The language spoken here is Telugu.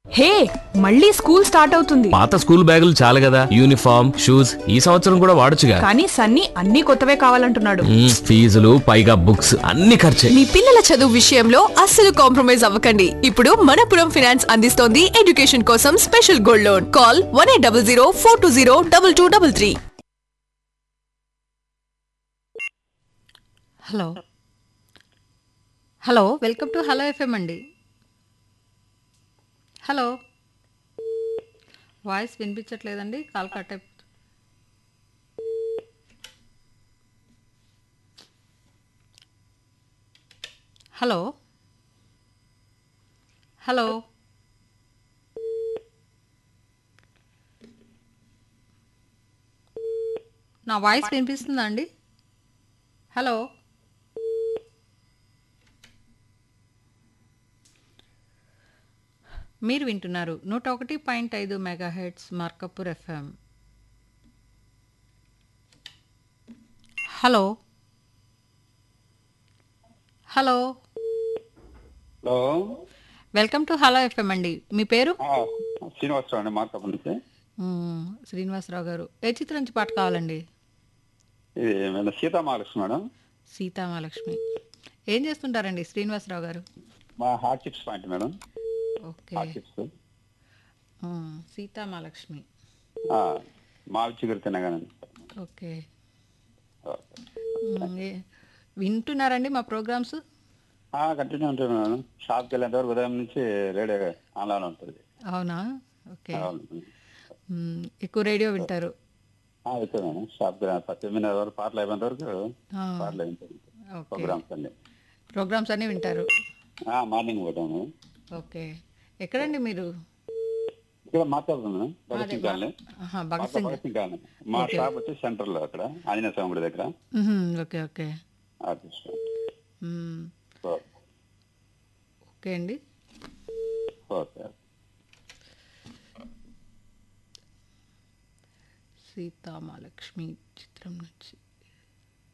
హే మళ్ళీ స్కూల్ స్టార్ట్ అవుతుంది పాత స్కూల్ బ్యాగులు చాలు కదా యూనిఫామ్ షూస్ ఈ సంవత్సరం కూడా వాడొచ్చుగా కానీ సన్నీ అన్ని కొత్తవే కావాలంటున్నాడు మ్మ్, ఫీజులు పైగా బుక్స్ అన్ని ఖర్చే మీ పిల్లల చదువు విషయంలో అస్సలు కాంప్రమైజ్ అవ్వకండి ఇప్పుడు మనపురం ఫినాన్స్ అందిస్తోంది ఎడ్యుకేషన్ కోసం special gold loan call one eight double zero four two zero double two double three hello hello welcome to hello FM అండి హలో వాయిస్ వినిపించట్లేదండి కాల్ కట్ అయిపో హలో హలో నా వాయిస్ వినిపిస్తుందా అండి హలో మీరు వింటున్నారు నూట ఒకటి పాయింట్ ఐదు megahertz Markapur FM hello hello hello welcome to hello FM అండి మీ పేరు ఆ, శ్రీనివాసరావు అండి మార్కప్ నుంచి మ్మ్, శ్రీనివాసరావు గారు ఏ చిత్రం నుంచి పాట కావాలండి ఇది మేడం సీతామహాలక్ష్మి మేడం సీతామహాలక్ష్మి ఏం చేస్తుంటారండి శ్రీనివాసరావు గారు మా heart chips point madam okay heart chips hmm, Seethamahalakshmi మావి చిగురు తినగానే ఓకే మ్మ్, ఏ- వింటున్నారండి మా ప్రోగ్రామ్స్ కంటిన్యూ ఉంటుంది మేడం షాప్కి వెళ్ళేంత వరకు ఉదయం నుంచి రేడియో ఆన్లైన్ ఉంటుంది అవునా ఓకే అవును. మ్మ్, ఎక్కువ రేడియో వింటారు ఆ, అవుతుంది మేడం షాప్కి వెళ్ళే పది తొమ్మిది వరకు పాటలు అయిపోయినంత వరకు ఆ, పాటలు అయిపోతుంది ఓకే ప్రోగ్రామ్స్ అన్ని ప్రోగ్రామ్స్ అన్నీ వింటారు ఆ, మార్నింగ్ పోతాము ఓకే ఎక్కడండి మీరు ఇక్కడ మాట్లాడుతుంది మేడం భగత్ సింగ్ కాలనీ ఆహా, భగత్ సింగ్ భగత్ సింగ్ కాలనీ మా షాప్ వచ్చి సెంటర్ లో అక్కడ ఆంజనేయ స్వామి గుడి దగ్గర hmm, okay okay artist hmm, okay okay అండి ఓకే సీతామహాలక్ష్మి చిత్రం నుంచి